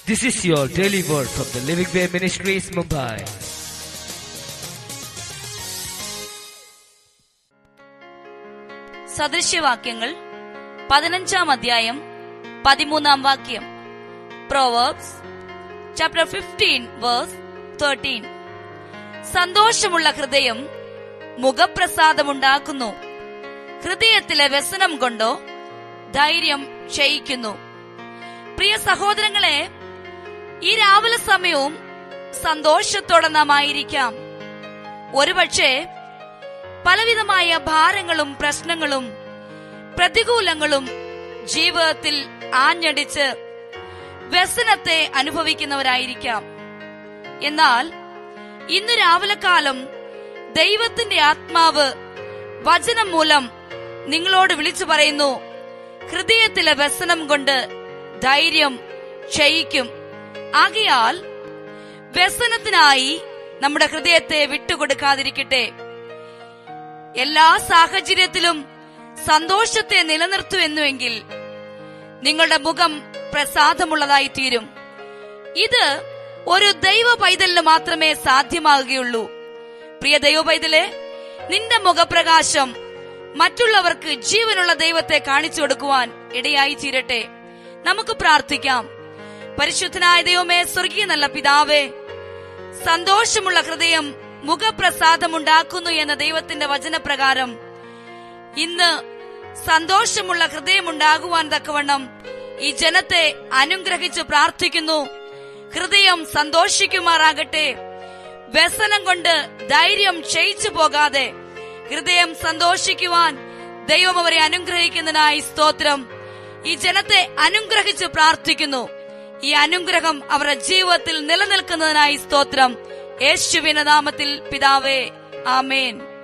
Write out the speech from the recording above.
This is your daily word from the Living Way Ministries, Mumbai. സദൃശ്യവാക്യങ്ങൾ പതിനഞ്ചാം അധ്യായം പതിമൂന്നാം വാക്യം proverbs chapter fifteen verse thirteen സന്തോഷമുള്ള ഹൃദയം മുഖപ്രസാദമുണ്ടാക്കുന്നു ഹൃദയത്തിലെ വ്യസനം കൊണ്ടോ ധൈര്യം ക്ഷയിക്കുന്നു പ്രിയ സഹോദരങ്ങളെ ഈ രാവിലെ സമയവും സന്തോഷത്തോടെ നാം ആയിരിക്കാം ഒരുപക്ഷെ പലവിധമായ ഭാരങ്ങളും പ്രശ്നങ്ങളും പ്രതികൂലങ്ങളും ജീവിതത്തിൽ ആഞ്ഞടിച്ച് വ്യസനത്തെ അനുഭവിക്കുന്നവരായിരിക്കാം എന്നാൽ ഇന്ന് രാവിലെ കാലം ദൈവത്തിന്റെ ആത്മാവ് വചനം മൂലം നിങ്ങളോട് വിളിച്ചു പറയുന്നു ഹൃദയത്തിലെ വ്യസനം കൊണ്ട് ധൈര്യം ക്ഷയിക്കും ആകയാൽ വ്യസനത്തിനായി നമ്മുടെ ഹൃദയത്തെ വിട്ടുകൊടുക്കാതിരിക്കട്ടെ എല്ലാ സാഹചര്യത്തിലും സന്തോഷത്തെ നിലനിർത്തുവെന്നുവെങ്കിൽ നിങ്ങളുടെ മുഖം പ്രസാദമുള്ളതായി തീരും ഇത് ഒരു ദൈവ പൈതലിന് മാത്രമേ സാധ്യമാകുകയുള്ളൂ പ്രിയ ദൈവ പൈതലെ നിന്റെ മുഖപ്രകാശം മറ്റുള്ളവർക്ക് ജീവനുള്ള ദൈവത്തെ കാണിച്ചു കൊടുക്കുവാൻ ഇടയായി തീരട്ടെ നമുക്ക് പ്രാർത്ഥിക്കാം പരിശുദ്ധനായ ദൈവമേ സ്വർഗീയ നല്ല പിതാവേ സന്തോഷമുള്ള ഹൃദയം മുഖപ്രസാദമുണ്ടാക്കുന്നു എന്ന ദൈവത്തിന്റെ വചനപ്രകാരം ഇന്ന് സന്തോഷമുള്ള ഹൃദയമുണ്ടാകുവാൻ തക്കവണ്ണം ഈ ജനത്തെ അനുഗ്രഹിച്ച് പ്രാർത്ഥിക്കുന്നു ഹൃദയം സന്തോഷിക്കുമാറാകട്ടെ വ്യസനം കൊണ്ട് ധൈര്യം ക്ഷയിച്ചു പോകാതെ ഹൃദയം സന്തോഷിക്കുവാൻ ദൈവം അവരെ അനുഗ്രഹിക്കുന്നതിനായി സ്തോത്രം ഈ ജനത്തെ അനുഗ്രഹിച്ച് പ്രാർത്ഥിക്കുന്നു ഈ അനുഗ്രഹം അവരുടെ ജീവിതത്തിൽ നിലനിൽക്കുന്നതിനായി സ്തോത്രം യേശുവിന്റെ നാമത്തിൽ പിതാവേ ആമേൻ